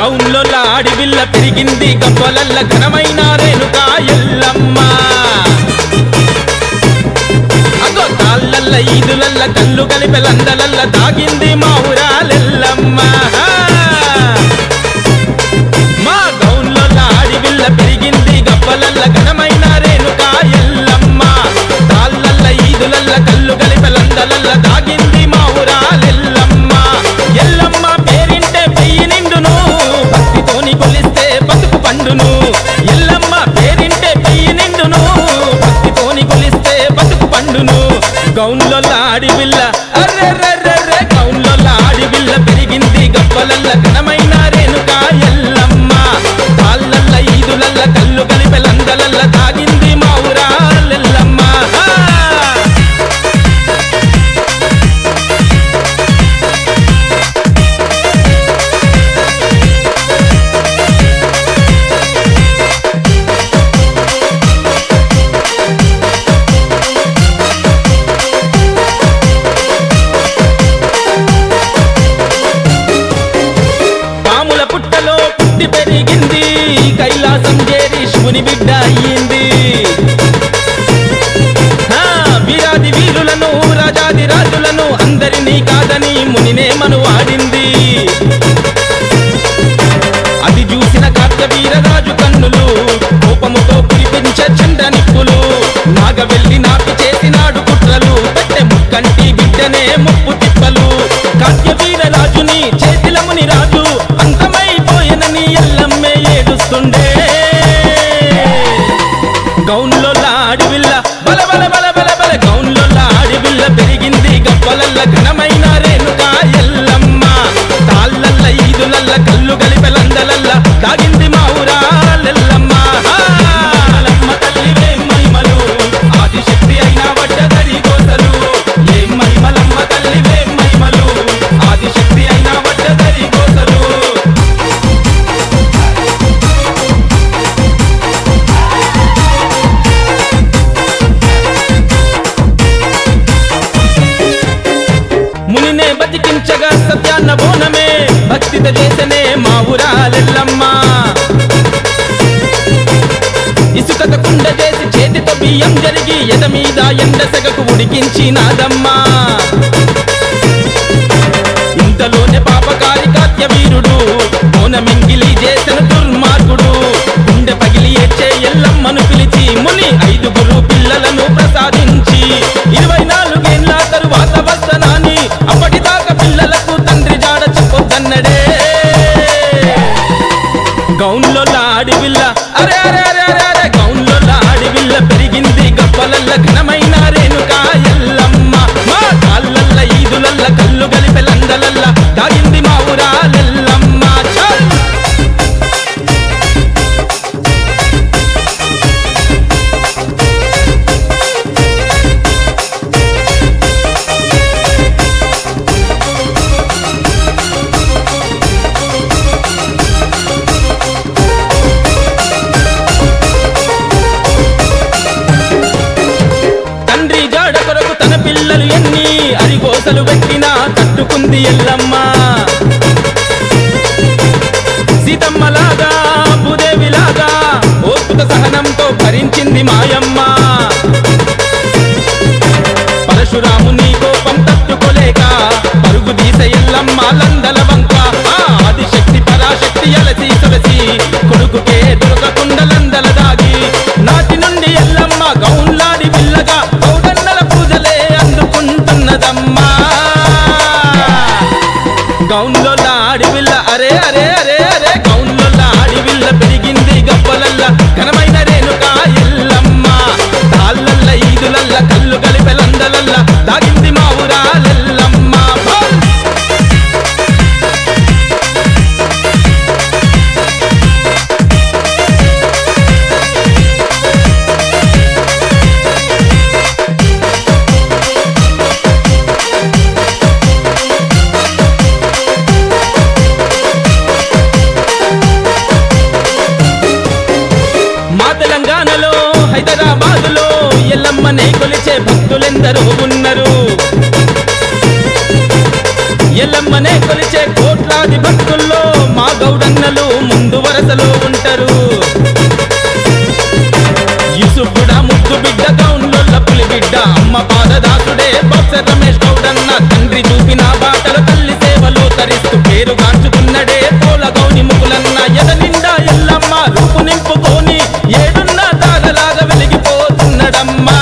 గౌన్లో ఆడివిల్ల పెరిగింది గవ్వలల్ల ఘనమైన రేణుక ఎల్లమ్మ అగో తాళ్ళల్ల ఈదులల్ల కళ్ళు కలిపెలందలల్ల దాగింది మా ఊరాలెల్లమ్మ మా గౌన్లో ఆడివిల్ల పెరిగింది గవ్వలల్ల ఘనమైన రేణుక ఎల్లమ్మ తాళ్ళల్ల ఈదులల్ల కళ్ళు కలిపెలందలల్ల దాగింది మా ఊరాలెల్లమ్మ ఎల్లమ్మ పేరింటే పెయ్యి నిండును భక్తితోని కొలిస్తే బతుకు పండును ఎల్లమ్మ పేరింటే పెయ్యి నిండును భక్తితోని కొలిస్తే బతుకు పండును గౌన్లో ఆడి బిల్ల అర్రెర్రెర్రె గౌన్లో ఆడి బిల్ల పెరిగింది గప్పలల్ల ఘనమైన రేణుక ఎల్లమ్మ తాళ్ళల్ల ఈదులల్ల కళ్ళు కలిపెలందలల్ల తాగింది మా ఊరాలెల్లమ్మ పాముల పుట్టలో పుట్టి పెరిగింది కైలాసం చేరి శివుని బిడ్డ అయ్యింది ఆ, వీరాది వీరులను రాజాది రాజులను అందరినీ కాదని మునినేమను ఆడింది అది చూసిన కార్తవీరరాజు కన్నులు కోపముతో కురిపించే చండ నిప్పులు నాగవెల్లి నాపి చేసినాడు కుట్రలు పెట్టె ముక్కంటి బిడ్డనే ముప్పు తిప్పలు కార్తవీరరాజుని చేతిల ముని రాజు అంతమైపోయినని ఎల్లమ్మే ఏడుస్తుండే గౌన్లో ఆడివిల్ల బల బల బల బల బల గౌన్లో ఆడివిల్ల పెరిగింది గప్పలల్ల ఘనమైన రేణుక ఎల్లమ్మ తాళ్ళల్ల ఈదులల్ల కళ్ళు కలిపెలందలల్ల దాగింది మా ఊరాలెల్లమ్మ లమ్మ తల్లివే మహిమలు ఆదిశక్తి అయినా వడ్డదరి కోసలు ఏం మహిమలమ్మ తల్లివే మహిమలు ఆదిశక్తి అయినా వడ్డదరి కోసలు మునినే బతికించగా సత్యాన్న బోనమే భక్తిత చేసనే మా ఊరాలెల్లమ్మ ఇసుకత కుండ చేసి చేతితో బియ్యం జరిగి ఎద మీద ఎండ సెగకు ఉడికించి నాదమ్మా ఇంతలోనే పాపకారి కాత్య వీరుడు మౌనమింగిలి చేసిన దుర్మార్గుడు గుండె పగిలి ఏడ్చే ఎల్లమ్మను పిలిచి ముని ఐదుగురు పిల్లలను ప్రసాదించి ఇరవై నాలుగేళ్ల తరువాత వస్తనాని అప్పటిదాకా పిల్లలకు తండ్రి జాడ చెప్పొద్దన్నడే గౌన్లో ఆడి బిల్ల అరే అరే అరే అరే అరే గౌన్లో ఆడి బిల్ల పెరిగింది గప్పలల్ల ఘనమైన రేణుక ఎల్లమ్మ మా కాళ్ళల్ల ఈదులల్ల కళ్ళు గలిపెలందలల్ల దాగింది మా ఊరాలెల్లమ్మ చల్ తండ్రి జాడ కొరకు తన పిల్లలు ఎన్ని అరిగోసలు పెట్టినా తట్టుకుంది ఎల్లమ్మ సీతమ్మలాగా భూదేవిలాగా ఓర్పుత సహనంతో భరించింది మాయమ్మ పరశురాముని కోపం తట్టుకోలేక పరుగు దీస ఎల్లమ్మ లందల వంక ఆ ఆదిశక్తి పరాశక్తి అలసి సొలసి కొడుకుకే దొరకకుండ లందల దాగి నాటి నుండి ఎల్లమ్మ గౌన్లాడి పిల్లగా గౌడన్నల పూజలే అందుకుంటున్నదమ్మా గౌన్లో ఆడి పిల్ల అరే అరే అరే అరే గౌన్లో ఆడి పిల్ల పెరిగింది గబ్బలల్ల ఘనమైన రేణుక ఎల్లమ్మ తాళ్ళల్ల ఈదులల్ల కళ్ళు కలిపెలందలల్ల దాగింది మా ఊరాలెల్లమ్మ బోల్! మా తెలంగాణలో హైదరాబాదులో ఎల్లమ్మనే కొలిచే భక్తులెందరో ఉన్నారు ఎల్లమ్మనే కొలిచే కోట్లాది భక్తుల్లో మా గౌడన్నలు అంటారు యూసుఫుడా ముద్దు బిడ్డ గౌన్లొల్ల పులి బిడ్డ అమ్మ పాదదాసుడే బాక్సర్ రమేష్ గౌడన్న తండ్రి చూపిన బాటల తల్లి సేవలో తరిస్తూ పేరు గాంచుకున్నడే పోల గౌని ముకులన్న ఎద నిండా ఎల్లమ్మ రూపు నింపుకొని ఏడున్న తారలాగా వెలిగిపోతున్నడమ్మా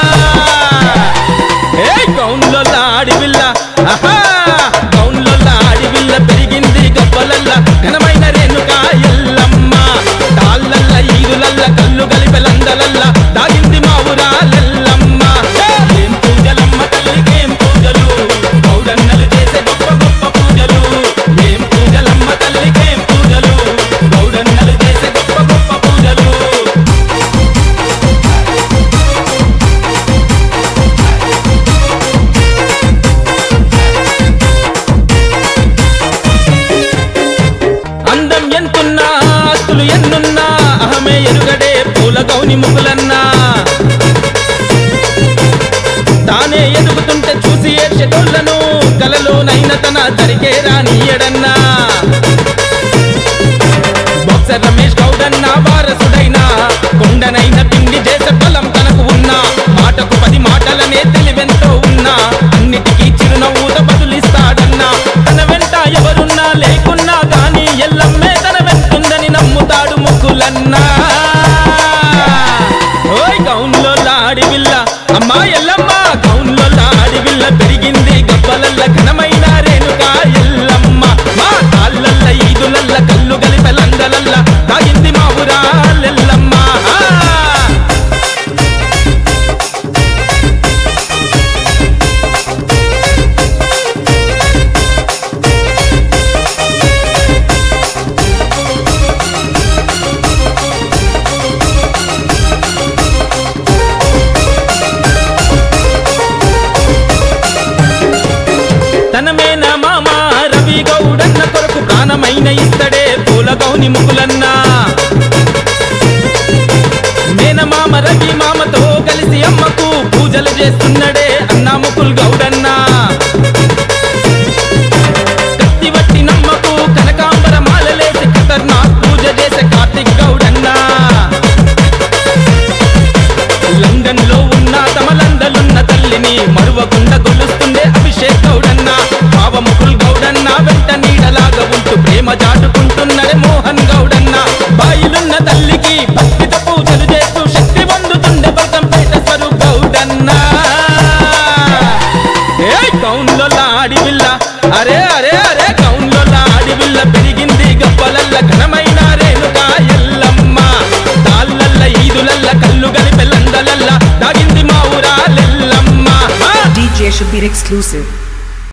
ఏ గౌన్లో ఆడివిల్ల ఆహా గౌన్లో ఆడివిల్ల పెరిగింది గబ్బలల్ల ఘనమైన రేణుక ఎల్లమ్మ తాళ్ళల్ల ఈదులల్ల కళ్ళు గలిపెలందలల్ల దాగింది మా ఊరాలెల్లమ్మ ఏం పూజలమ్మ తల్లికేం పూజలు గౌడన్నలు చేసే గొప్ప గొప్ప పూజలు ఏం పూజలమ్మ తల్లికేం పూజలు గౌడన్నలు చేసే గొప్ప గొప్ప పూజలు అందం ఎంతున్నా ఆస్తులు ఎన్నున్నా అహమే ఎరుగడే పూల గౌని ముగులన్నా తానే ఎదుగుతుంటే చూసి ఏడ్చేటోళ్లను కలలోనైన తన తరికే రానియడన్నా బాక్సర్ రమేష్ గౌడన్న వారసుడైనా కొండనైన పిండి చేసే బలం తనకు ఉన్నా మాటకు పది మాటలనే తెలివెంతో ఉన్నా అన్నిటికీ చిరునవ్వుతో బదులిస్తాడన్నా తన వెంట ఎవరున్నా లేకున్నా గాని ఎల్లమ్మే తన వెంటుందని నమ్ముతాడు ముక్కులన్నా ఓయ్ గౌన్లో లాడి విల్ల అమ్మా ఎల్లమ్మ గౌన్లో లాడి విల్ల పెరిగింది గబ్బలల్ల ఘనమైన రేణుక ఎల్లమ్మ మా కాళ్ళల్ల ఈదులల్ల కళ్ళు గలిపెలందలల్ల తాగింది మా ఊరాలెల్లమ్మ తన మేన మామ రవి గౌడన్న కొరకు ప్రాణమైన ఇస్తడే పూల గౌని ముకులన్న మేన మామ రవి మామతో కలిసి అమ్మకు పూజలు చేస్తున్నడే అన్నా ముకుల్ గౌడన్న కత్తి వట్టి నమ్మకు కనకాంబర మాలలేసి ఖతర్నాక్ పూజ చేసే కార్తిక్ గౌడన్నా లండన్ లో ఉన్న తమలందలున్న తల్లిని మరువకుండా గొలుస్తుండే అభిషేక్ గౌడన్న భావముకుల్ గౌడన్న వెంట నీడలాగా ఉంటూ ప్రేమ చాటుకుంటున్నడే మోహన్ గౌడన్న బాయిలున్న తల్లికి భక్తితో పూజలు చేస్తూ శక్తి పొందుతుండే బల్కంపేట స్వరూప్ గౌడన్న ఏ గౌన్లో లాడి విల్ల అరే అరే అరే గౌన్లో లాడి విల్ల పెరిగింది గబ్బలల్ల ఘనమైన రేణుక ఎల్లమ్మ తాళ్ళల్ల ఈదులల్ల కళ్ళు గలిపెల్లందలల్ల దాగింది మా ఊరాలెల్లమ్మ DJ Shabir exclusive.